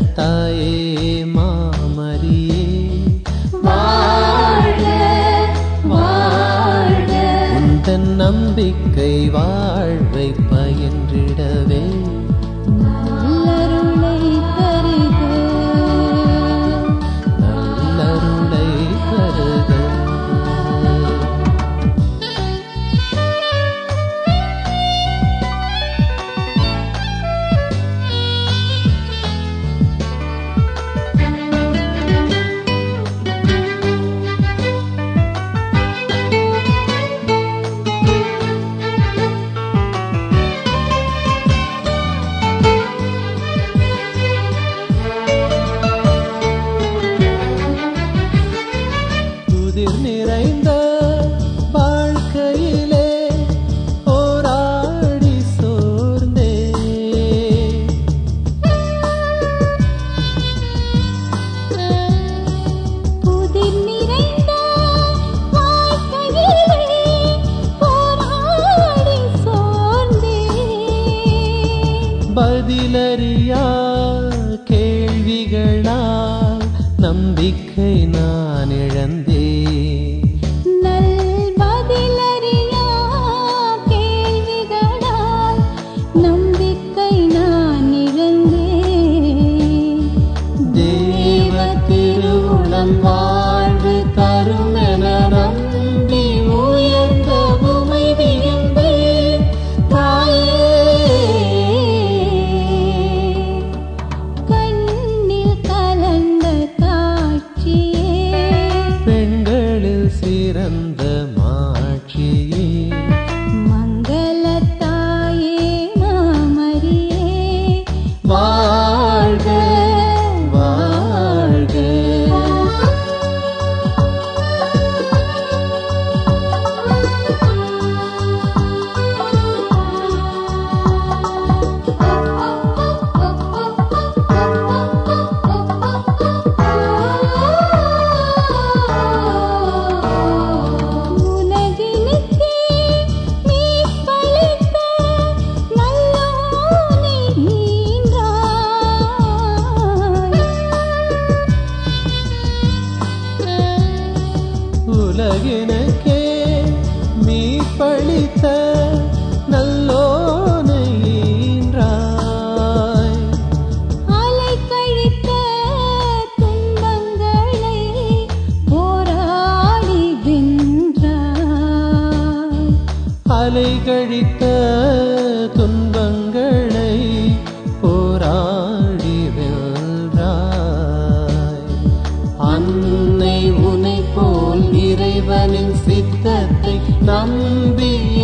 தாயே மாமரியே வாழ்க வாழ்க உந்தன் நம்பிக்கை வாழ்வை பயின்றிடவே நல்லருளை தருக நல்லருளை தருக புதிர் நிறைந்த வாழ்க்கையிலே போராடி சோர்ந்தே புதிர் நிறைந்த வாழ்க்கையிலே போராடி சோர்ந்தேன் பதிலறியா கேள்விகளால் நம்பிக்கை நான் இழந்தேன் நல் பதிலறியா கேள்விகளால் நம்பிக்கை நான் இழந்தேன் தேவ திருவுளம் வாழ்வு தரும் என நம்பி உயர்ந்த உமை விரும்பேன் கண்ணில் கலந்த காட்சியே பெண்களில் சிறந்த மாட்சியே மங்களத்தாயே மாமரியே வாழ்க வாழ்க உலகினுக்கே மீட்பளித்த நல்லோனே ஈன்றாய். உலகினுக்கே மீட்பளித்த நல்லோனை ஈன்றாய். அலை கழித்த துன்பங்களை போராடி வென்றாய் அலைகழித்த துன்பங்களை போராடி வென்றாய் அன்னை உனை போல் இறைவனின் சித்தத்தை நம்பி